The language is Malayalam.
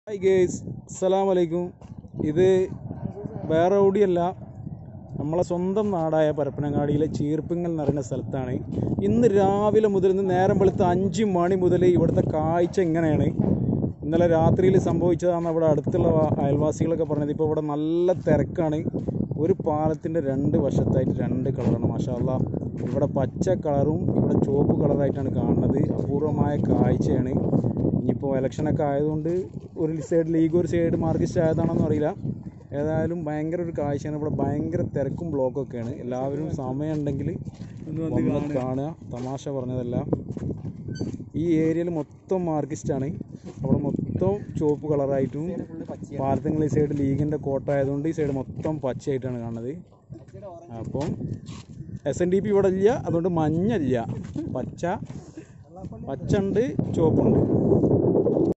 ഹായ് ഗേസ് അസ്സലാം വലൈക്കും ഇത് വേറെ എവിടെയല്ല നമ്മളെ സ്വന്തം നാടായ പരപ്പനങ്ങാടിയിലെ ചീർപ്പിങ്ങൽ എന്ന് പറയുന്ന സ്ഥലത്താണ് ഇന്ന് രാവിലെ മുതൽ ഇന്ന് നേരം വെളുത്ത അഞ്ച് മണി മുതൽ ഇവിടുത്തെ കാഴ്ച ഇങ്ങനെയാണ് ഇന്നലെ രാത്രിയിൽ സംഭവിച്ചതാണ് അവിടെ അടുത്തുള്ള വാ- അയൽവാസികളൊക്കെ പറഞ്ഞത് ഇപ്പോൾ ഇവിടെ നല്ല തിരക്കാണ് ഒരു പാലത്തിൻ്റെ രണ്ട് വശത്തായിട്ട് രണ്ട് കളറാണ് മാഷാല്ല ഇവിടെ പച്ച കളറും ഇവിടെ ചുവപ്പ് കളറായിട്ടാണ് കാണുന്നത് അപൂർവമായ കാഴ്ചയാണ് ഇനിയിപ്പോൾ ഇലക്ഷനൊക്കെ ആയതുകൊണ്ട് ഒരു സൈഡ് ലീഗ് ഒരു സൈഡ് മാർക്സിസ്റ്റ് ആയതാണെന്ന് അറിയില്ല ഏതായാലും ഭയങ്കര ഒരു കാഴ്ചയാണ് ഇവിടെ ഭയങ്കര തിരക്കും ബ്ലോക്കൊക്കെയാണ് എല്ലാവരും സമയമുണ്ടെങ്കിൽ വന്ന് കാണുക തമാശ പറഞ്ഞതല്ല ഈ ഏരിയയിൽ മൊത്തം മാർക്സിസ്റ്റാണ് അവിടെ മൊത്തം ചുവപ്പ് കളറായിട്ടും പാലത്തങ്ങൾ ഈ സൈഡ് ലീഗിൻ്റെ കോട്ട ആയതുകൊണ്ട് ഈ സൈഡ് മൊത്തം പച്ചയായിട്ടാണ് കാണുന്നത് അപ്പം എസ് എൻ ഡി പി ഇവിടെ ഇല്ല അതുകൊണ്ട് മഞ്ഞല്ല പച്ച പച്ച ഉണ്ട് ചുവപ്പുണ്ട്